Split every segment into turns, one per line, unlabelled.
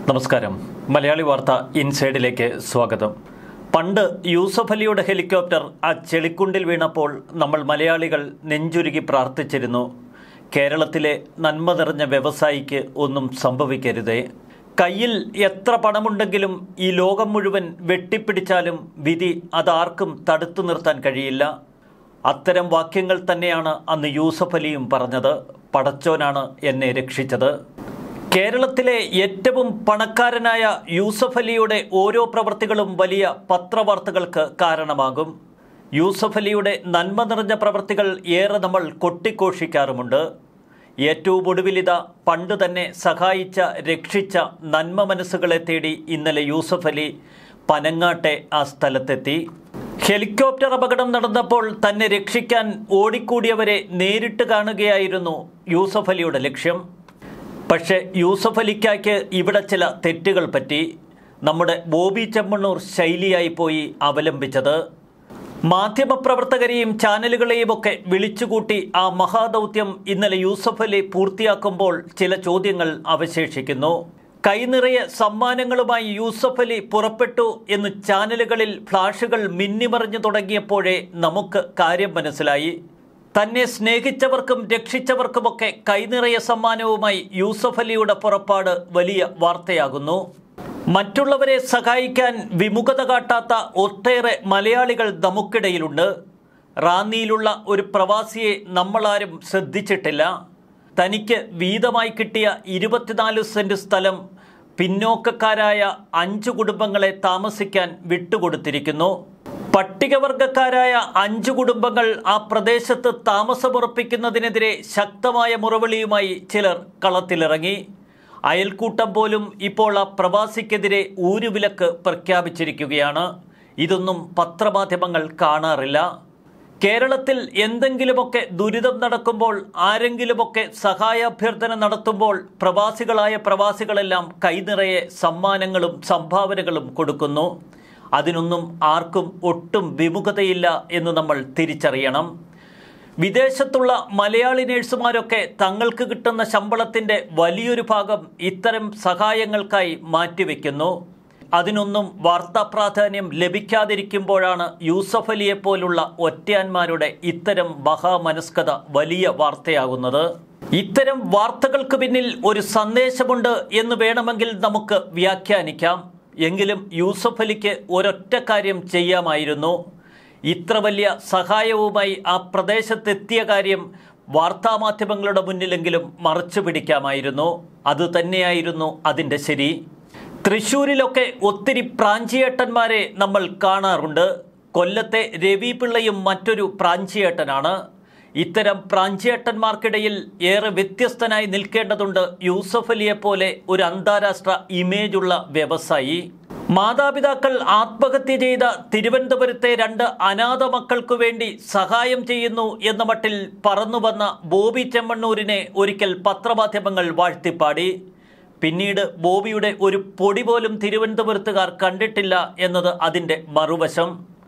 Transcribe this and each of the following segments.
നമസ്കാരം മലയാളി വാർത്ത ഇൻസൈഡിലേക്ക് സ്വാഗതം പണ്ട് യൂസഫ് അലിയുടെ ഹെലികോപ്റ്റർ ആ ചെളിക്കുണ്ടിൽ വീണപ്പോൾ നമ്മൾ മലയാളികൾ നെഞ്ചുരുകി പ്രാർത്ഥിച്ചിരുന്നു കേരളത്തിലെ നന്മ നിറഞ്ഞ വ്യവസായിക്ക് ഒന്നും സംഭവിക്കരുതേ കയ്യിൽ എത്ര പണമുണ്ടെങ്കിലും ഈ ലോകം മുഴുവൻ വെട്ടിപ്പിടിച്ചാലും വിധി അതാർക്കും തടുത്തു നിർത്താൻ കഴിയില്ല അത്തരം വാക്യങ്ങൾ തന്നെയാണ് അന്ന് യൂസഫ് അലിയും പറഞ്ഞത് പടച്ചോനാണ് എന്നെ രക്ഷിച്ചത് കേരളത്തിലെ ഏറ്റവും പണക്കാരനായ യൂസഫ് അലിയുടെ ഓരോ പ്രവൃത്തികളും വലിയ പത്രവാർത്തകൾക്ക് കാരണമാകും യൂസഫ് അലിയുടെ നന്മ നിറഞ്ഞ പ്രവൃത്തികൾ ഏറെ നമ്മൾ കൊട്ടിഘോഷിക്കാറുമുണ്ട് ഏറ്റവും ഒടുവിലിത പണ്ട് തന്നെ സഹായിച്ച രക്ഷിച്ച നന്മ മനസ്സുകളെ തേടി ഇന്നലെ യൂസഫ് അലി പനങ്ങാട്ടെ ആ സ്ഥലത്തെത്തി ഹെലികോപ്റ്റർ അപകടം നടന്നപ്പോൾ തന്നെ രക്ഷിക്കാൻ ഓടിക്കൂടിയവരെ നേരിട്ട് കാണുകയായിരുന്നു യൂസഫ് അലിയുടെ ലക്ഷ്യം പക്ഷേ യൂസഫ് അലിക്കായ്ക്ക് ഇവിടെ ചില തെറ്റുകൾ പറ്റി നമ്മുടെ ബോബി ചെമ്മണ്ണൂർ ശൈലിയായി പോയി അവലംബിച്ചത് മാധ്യമപ്രവർത്തകരെയും ചാനലുകളെയും ഒക്കെ വിളിച്ചുകൂട്ടി ആ മഹാദൗത്യം ഇന്നലെ യൂസഫ് അലി പൂർത്തിയാക്കുമ്പോൾ ചില ചോദ്യങ്ങൾ അവശേഷിക്കുന്നു കൈനിറയെ സമ്മാനങ്ങളുമായി യൂസഫ് അലി പുറപ്പെട്ടു എന്ന് ചാനലുകളിൽ ഫ്ലാഷുകൾ മിന്നിമറിഞ്ഞു തുടങ്ങിയപ്പോഴേ നമുക്ക് കാര്യം മനസ്സിലായി തന്നെ സ്നേഹിച്ചവർക്കും രക്ഷിച്ചവർക്കുമൊക്കെ കൈനിറയ സമ്മാനവുമായി യൂസഫ് അലിയുടെ പുറപ്പാട് വലിയ വാർത്തയാകുന്നു മറ്റുള്ളവരെ സഹായിക്കാൻ വിമുഖത കാട്ടാത്ത ഒട്ടേറെ മലയാളികൾ നമുക്കിടയിലുണ്ട് റാന്നിയിലുള്ള ഒരു പ്രവാസിയെ നമ്മളാരും ശ്രദ്ധിച്ചിട്ടില്ല തനിക്ക് വീതമായി കിട്ടിയ ഇരുപത്തിനാല് സെന്റ് സ്ഥലം പിന്നോക്കക്കാരായ അഞ്ചു കുടുംബങ്ങളെ താമസിക്കാൻ വിട്ടുകൊടുത്തിരിക്കുന്നു പട്ടികവർഗക്കാരായ അഞ്ചു കുടുംബങ്ങൾ ആ പ്രദേശത്ത് താമസമുറപ്പിക്കുന്നതിനെതിരെ ശക്തമായ മുറവിളിയുമായി ചിലർ കളത്തിലിറങ്ങി അയൽക്കൂട്ടം പോലും ഇപ്പോൾ ആ പ്രവാസിക്കെതിരെ ഊരുവിലക്ക് പ്രഖ്യാപിച്ചിരിക്കുകയാണ് ഇതൊന്നും പത്രമാധ്യമങ്ങൾ കാണാറില്ല കേരളത്തിൽ എന്തെങ്കിലുമൊക്കെ ദുരിതം നടക്കുമ്പോൾ ആരെങ്കിലുമൊക്കെ സഹായാഭ്യർത്ഥന നടത്തുമ്പോൾ പ്രവാസികളായ പ്രവാസികളെല്ലാം കൈനിറയെ സമ്മാനങ്ങളും സംഭാവനകളും കൊടുക്കുന്നു അതിനൊന്നും ആർക്കും ഒട്ടും വിമുഖതയില്ല എന്ന് നമ്മൾ തിരിച്ചറിയണം വിദേശത്തുള്ള മലയാളി നേഴ്സുമാരൊക്കെ തങ്ങൾക്ക് കിട്ടുന്ന ശമ്പളത്തിൻ്റെ വലിയൊരു ഭാഗം ഇത്തരം സഹായങ്ങൾക്കായി മാറ്റിവെക്കുന്നു അതിനൊന്നും വാർത്താ പ്രാധാന്യം ലഭിക്കാതിരിക്കുമ്പോഴാണ് യൂസഫ് അലിയെ പോലുള്ള ഒറ്റയാന്മാരുടെ ഇത്തരം മഹാമനസ്കത വലിയ വാർത്തയാകുന്നത് ഇത്തരം വാർത്തകൾക്ക് പിന്നിൽ ഒരു സന്ദേശമുണ്ട് എന്ന് വേണമെങ്കിൽ നമുക്ക് വ്യാഖ്യാനിക്കാം എങ്കിലും യൂസഫ് അലിക്ക് ഒരൊറ്റ കാര്യം ചെയ്യാമായിരുന്നു ഇത്ര വലിയ സഹായവുമായി ആ പ്രദേശത്തെത്തിയ കാര്യം വാർത്താമാധ്യമങ്ങളുടെ മുന്നിലെങ്കിലും മറച്ചു പിടിക്കാമായിരുന്നു അത് തന്നെയായിരുന്നു അതിൻ്റെ ശരി തൃശ്ശൂരിലൊക്കെ ഒത്തിരി പ്രാഞ്ചിയേട്ടന്മാരെ നമ്മൾ കാണാറുണ്ട് കൊല്ലത്തെ രവി പിള്ളയും മറ്റൊരു പ്രാഞ്ചിയേട്ടനാണ് ഇത്തരം പ്രാഞ്ചിയേട്ടന്മാർക്കിടയിൽ ഏറെ വ്യത്യസ്തനായി നിൽക്കേണ്ടതുണ്ട് യൂസഫ് അലിയെ പോലെ ഒരു അന്താരാഷ്ട്ര ഇമേജുള്ള വ്യവസായി മാതാപിതാക്കൾ ആത്മഹത്യ ചെയ്ത തിരുവനന്തപുരത്തെ രണ്ട് അനാഥ മക്കൾക്കു വേണ്ടി സഹായം ചെയ്യുന്നു എന്ന മട്ടിൽ പറന്നു വന്ന ബോബി ചെമ്മണ്ണൂരിനെ ഒരിക്കൽ പത്രമാധ്യമങ്ങൾ വാഴ്ത്തിപ്പാടി പിന്നീട് ബോബിയുടെ ഒരു പൊടി പോലും തിരുവനന്തപുരത്തുകാർ കണ്ടിട്ടില്ല എന്നത് അതിൻ്റെ മറുവശം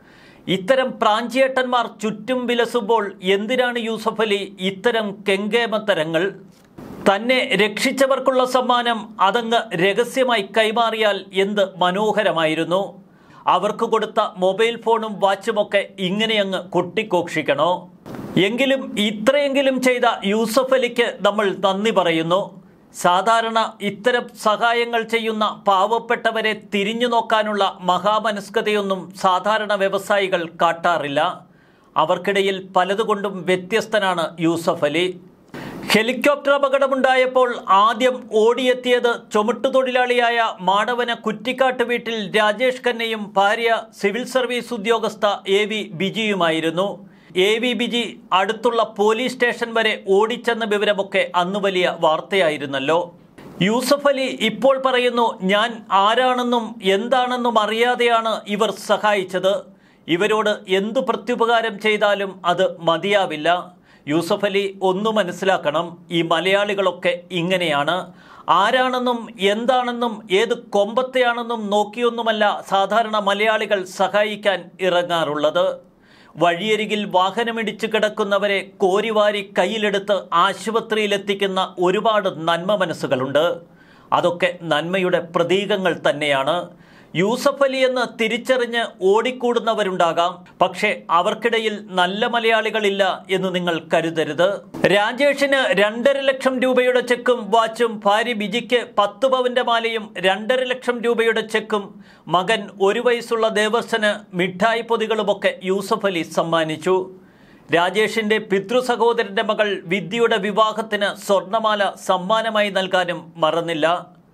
ഇത്തരം പ്രാഞ്ചിയേട്ടന്മാർ ചുറ്റും വിലസുമ്പോൾ എന്തിനാണ് യൂസഫ് അലി ഇത്തരം കെങ്കേമത്തരങ്ങൾ തന്നെ രക്ഷിച്ചവർക്കുള്ള സമ്മാനം അതങ്ങ് രഹസ്യമായി കൈമാറിയാൽ എന്ത് മനോഹരമായിരുന്നു അവർക്ക് കൊടുത്ത മൊബൈൽ ഫോണും വാച്ചുമൊക്കെ ഇങ്ങനെയങ്ങ് കൊട്ടിക്കോക്ഷിക്കണോ എങ്കിലും ഇത്രയെങ്കിലും ചെയ്ത യൂസഫ് അലിക്ക് നമ്മൾ നന്ദി പറയുന്നു സാധാരണ ഇത്തരം സഹായങ്ങൾ ചെയ്യുന്ന പാവപ്പെട്ടവരെ തിരിഞ്ഞു നോക്കാനുള്ള മഹാമനസ്കതയൊന്നും സാധാരണ വ്യവസായികൾ കാട്ടാറില്ല അവർക്കിടയിൽ പലതുകൊണ്ടും വ്യത്യസ്തനാണ് യൂസഫ് അലി ഹെലികോപ്റ്റർ അപകടമുണ്ടായപ്പോൾ ആദ്യം ഓടിയെത്തിയത് ചുമട്ടുതൊഴിലാളിയായ മാടവന കുറ്റിക്കാട്ട് വീട്ടിൽ രാജേഷ് ഖന്നയും ഭാര്യ സിവിൽ സർവീസ് ഉദ്യോഗസ്ഥ എ വി ബിജിയുമായിരുന്നു എ വി ബിജി അടുത്തുള്ള പോലീസ് സ്റ്റേഷൻ വരെ ഓടിച്ചെന്ന വിവരമൊക്കെ അന്ന് വലിയ വാർത്തയായിരുന്നല്ലോ യൂസഫ് അലി ഇപ്പോൾ പറയുന്നു ഞാൻ ആരാണെന്നും എന്താണെന്നും അറിയാതെയാണ് ഇവർ സഹായിച്ചത് ഇവരോട് എന്തു പ്രത്യുപകാരം ചെയ്താലും അത് മതിയാവില്ല യൂസഫ് അലി ഒന്ന് മനസ്സിലാക്കണം ഈ മലയാളികളൊക്കെ ഇങ്ങനെയാണ് ആരാണെന്നും എന്താണെന്നും ഏത് കൊമ്പത്തെയാണെന്നും നോക്കിയൊന്നുമല്ല സാധാരണ മലയാളികൾ സഹായിക്കാൻ ഇറങ്ങാറുള്ളത് വഴിയരികിൽ വാഹനമിടിച്ച് കിടക്കുന്നവരെ കോരിവാരി കയ്യിലെടുത്ത് ആശുപത്രിയിലെത്തിക്കുന്ന ഒരുപാട് നന്മ മനസ്സുകളുണ്ട് അതൊക്കെ നന്മയുടെ പ്രതീകങ്ങൾ തന്നെയാണ് യൂസഫ് അലി എന്ന് തിരിച്ചറിഞ്ഞ് ഓടിക്കൂടുന്നവരുണ്ടാകാം പക്ഷേ അവർക്കിടയിൽ നല്ല മലയാളികളില്ല എന്ന് നിങ്ങൾ കരുതരുത് രാജേഷിന് രണ്ടര ലക്ഷം രൂപയുടെ ചെക്കും വാച്ചും ഭാര്യ ബിജിക്ക് പത്ത് പവന്റെ മാലയും രണ്ടര ലക്ഷം രൂപയുടെ ചെക്കും മകൻ ഒരു വയസ്സുള്ള ദേവർസന് മിഠായി പൊതികളുമൊക്കെ യൂസഫ് അലി സമ്മാനിച്ചു രാജേഷിന്റെ പിതൃ സഹോദരന്റെ മകൾ വിദ്യയുടെ വിവാഹത്തിന് സ്വർണമാല സമ്മാനമായി നൽകാനും മറന്നില്ല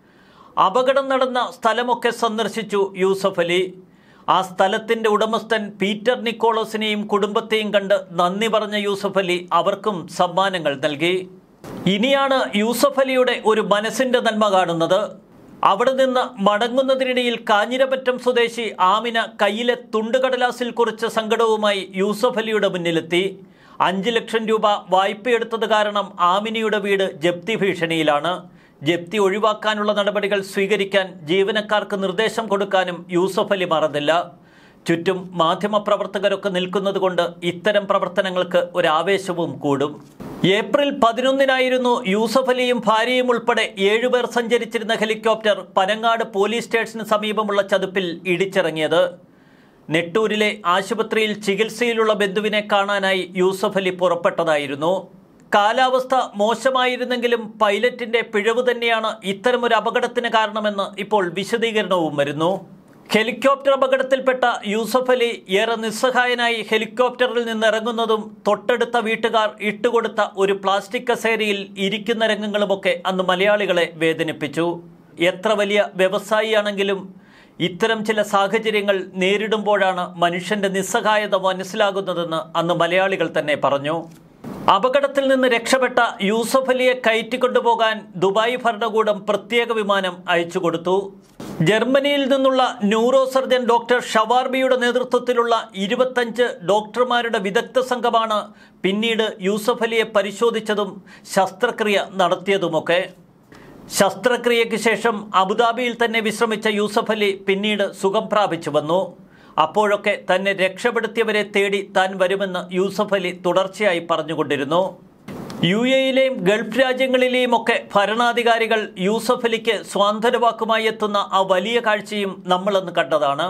അപകടം നടന്ന സ്ഥലമൊക്കെ സന്ദർശിച്ചു യൂസഫ് അലി ആ സ്ഥലത്തിന്റെ ഉടമസ്ഥൻ പീറ്റർ നിക്കോളസിനെയും കുടുംബത്തെയും കണ്ട് നന്ദി പറഞ്ഞ യൂസഫ് അലി അവർക്കും സമ്മാനങ്ങൾ നൽകി ഇനിയാണ് യൂസഫ് അലിയുടെ ഒരു മനസ്സിന്റെ നന്മ കാണുന്നത് അവിടെ നിന്ന് മടങ്ങുന്നതിനിടയിൽ കാഞ്ഞിരപറ്റം സ്വദേശി ആമിന കയ്യിലെ തുണ്ടുകടലാസിൽ കുറിച്ച സങ്കടവുമായി യൂസഫ് അലിയുടെ മുന്നിലെത്തി അഞ്ച് ലക്ഷം രൂപ വായ്പയെടുത്തത് കാരണം ആമിനയുടെ വീട് ജപ്തി ഭീഷണിയിലാണ് ജപ്തി ഒഴിവാക്കാനുള്ള നടപടികൾ സ്വീകരിക്കാൻ ജീവനക്കാർക്ക് നിർദ്ദേശം കൊടുക്കാനും യൂസഫ് അലി മറന്നില്ല ചുറ്റും മാധ്യമപ്രവർത്തകരൊക്കെ നിൽക്കുന്നത് കൊണ്ട് ഇത്തരം പ്രവർത്തനങ്ങൾക്ക് ഒരു ആവേശവും കൂടും ഏപ്രിൽ പതിനൊന്നിനായിരുന്നു യൂസഫ് അലിയും ഭാര്യയും ഉൾപ്പെടെ ഏഴുപേർ സഞ്ചരിച്ചിരുന്ന ഹെലികോപ്റ്റർ പനങ്ങാട് പോലീസ് സ്റ്റേഷന് സമീപമുള്ള ചതുപ്പിൽ ഇടിച്ചിറങ്ങിയത് നെട്ടൂരിലെ ആശുപത്രിയിൽ ചികിത്സയിലുള്ള ബന്ധുവിനെ കാണാനായി യൂസഫ് അലി പുറപ്പെട്ടതായിരുന്നു കാലാവസ്ഥ മോശമായിരുന്നെങ്കിലും പൈലറ്റിന്റെ പിഴവ് തന്നെയാണ് ഇത്തരമൊരു അപകടത്തിന് കാരണമെന്ന് ഇപ്പോൾ വിശദീകരണവും വരുന്നു ഹെലികോപ്റ്റർ അപകടത്തിൽപ്പെട്ട യൂസഫ് അലി ഏറെ നിസ്സഹായനായി ഹെലികോപ്റ്ററിൽ നിന്ന് ഇറങ്ങുന്നതും തൊട്ടടുത്ത വീട്ടുകാർ ഇട്ടുകൊടുത്ത ഒരു പ്ലാസ്റ്റിക് കസേരയിൽ ഇരിക്കുന്ന രംഗങ്ങളുമൊക്കെ അന്ന് മലയാളികളെ വേദനിപ്പിച്ചു എത്ര വലിയ വ്യവസായിയാണെങ്കിലും ഇത്തരം ചില സാഹചര്യങ്ങൾ നേരിടുമ്പോഴാണ് മനുഷ്യന്റെ നിസ്സഹായത മനസ്സിലാകുന്നതെന്ന് അന്ന് മലയാളികൾ തന്നെ പറഞ്ഞു അപകടത്തിൽ നിന്ന് രക്ഷപ്പെട്ട യൂസഫ് അലിയെ കയറ്റിക്കൊണ്ടുപോകാൻ ദുബായ് ഭരണകൂടം പ്രത്യേക വിമാനം അയച്ചു കൊടുത്തു ജർമ്മനിയിൽ നിന്നുള്ള ന്യൂറോ സർജൻ ഡോക്ടർ ഷവാർബിയുടെ നേതൃത്വത്തിലുള്ള ഇരുപത്തഞ്ച് ഡോക്ടർമാരുടെ വിദഗ്ധ സംഘമാണ് പിന്നീട് യൂസഫ് അലിയെ പരിശോധിച്ചതും ശസ്ത്രക്രിയ നടത്തിയതുമൊക്കെ ശസ്ത്രക്രിയയ്ക്ക് ശേഷം അബുദാബിയിൽ തന്നെ വിശ്രമിച്ച യൂസഫ് അലി പിന്നീട് സുഖം പ്രാപിച്ചു വന്നു അപ്പോഴൊക്കെ തന്നെ രക്ഷപ്പെടുത്തിയവരെ തേടി താൻ വരുമെന്ന് യൂസഫ് അലി തുടർച്ചയായി പറഞ്ഞുകൊണ്ടിരുന്നു യു എയിലെയും ഗൾഫ് രാജ്യങ്ങളിലെയും ഒക്കെ ഭരണാധികാരികൾ യൂസഫ് അലിക്ക് സ്വാതന്ത്ര്യവാക്കുമായി എത്തുന്ന ആ വലിയ കാഴ്ചയും നമ്മളന്ന് കണ്ടതാണ്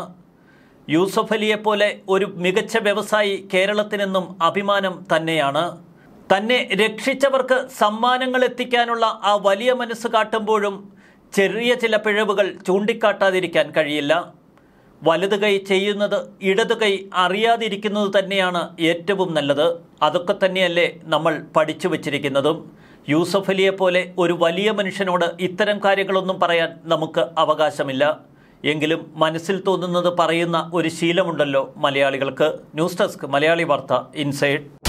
യൂസഫ് അലിയെപ്പോലെ ഒരു മികച്ച വ്യവസായി കേരളത്തിനെന്നും അഭിമാനം തന്നെയാണ് തന്നെ രക്ഷിച്ചവർക്ക് സമ്മാനങ്ങൾ എത്തിക്കാനുള്ള ആ വലിയ മനസ്സ് കാട്ടുമ്പോഴും ചെറിയ ചില പിഴവുകൾ ചൂണ്ടിക്കാട്ടാതിരിക്കാൻ കഴിയില്ല വലത് കൈ ചെയ്യുന്നത് ഇടതു കൈ അറിയാതിരിക്കുന്നത് തന്നെയാണ് ഏറ്റവും നല്ലത് അതൊക്കെ തന്നെയല്ലേ നമ്മൾ പഠിച്ചു വച്ചിരിക്കുന്നതും യൂസഫ് അലിയെ പോലെ ഒരു വലിയ മനുഷ്യനോട് ഇത്തരം കാര്യങ്ങളൊന്നും പറയാൻ നമുക്ക് അവകാശമില്ല എങ്കിലും മനസ്സിൽ തോന്നുന്നത് പറയുന്ന ഒരു ശീലമുണ്ടല്ലോ മലയാളികൾക്ക് ന്യൂസ് ഡെസ്ക് മലയാളി വാർത്ത ഇൻസൈഡ്